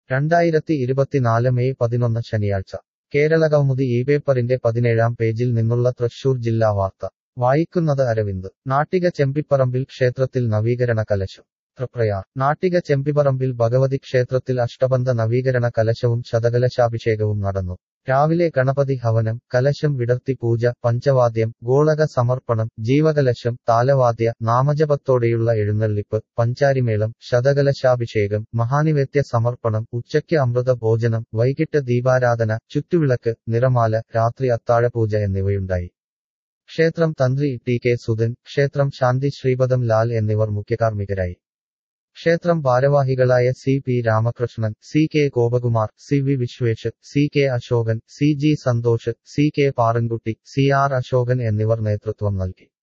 രണ്ടായിരത്തി ഇരുപത്തിനാല് മെയ് പതിനൊന്ന് ശനിയാഴ്ച കേരള കൗമുദി ഈ പേപ്പറിന്റെ പതിനേഴാം പേജിൽ നിന്നുള്ള തൃശൂർ ജില്ലാ വാർത്ത വായിക്കുന്നത് അരവിന്ദ് നാട്ടിക ചെമ്പിപ്പറമ്പിൽ ക്ഷേത്രത്തിൽ നവീകരണ കലശം തൃപ്രയാർ നാട്ടിക ചെമ്പിപ്പറമ്പിൽ ഭഗവതി ക്ഷേത്രത്തിൽ അഷ്ടബന്ധ നവീകരണ കലശവും ശതകലശാഭിഷേകവും നടന്നു രാവിലെ ഗണപതി ഹവനം കലശം വിടർത്തി പൂജ പഞ്ചവാദ്യം ഗോളക സമർപ്പണം ജീവകലശം താലവാദ്യ നാമജപത്തോടെയുള്ള എഴുന്നള്ളിപ്പ് പഞ്ചാരിമേളം ശതകലശാഭിഷേകം മഹാനിവേദ്യ സമർപ്പണം ഉച്ചയ്ക്ക് അമൃത ഭോജനം വൈകിട്ട് ദീപാരാധന ചുറ്റുവിളക്ക് നിറമാല രാത്രി അത്താഴപൂജ എന്നിവയുണ്ടായി ക്ഷേത്രം തന്ത്രി ടി കെ സുധൻ ക്ഷേത്രം ശാന്തി ശ്രീപദം ലാൽ എന്നിവർ മുഖ്യകാർമ്മികരായി ക്ഷേത്രം ഭാരവാഹികളായ C P Ramakrishnan C K Gopakumar C V Vishwesh C K Ashokan C G Santhosh C K Parankutty C R Ashokan എന്നിവർ നേതൃത്വം നൽകി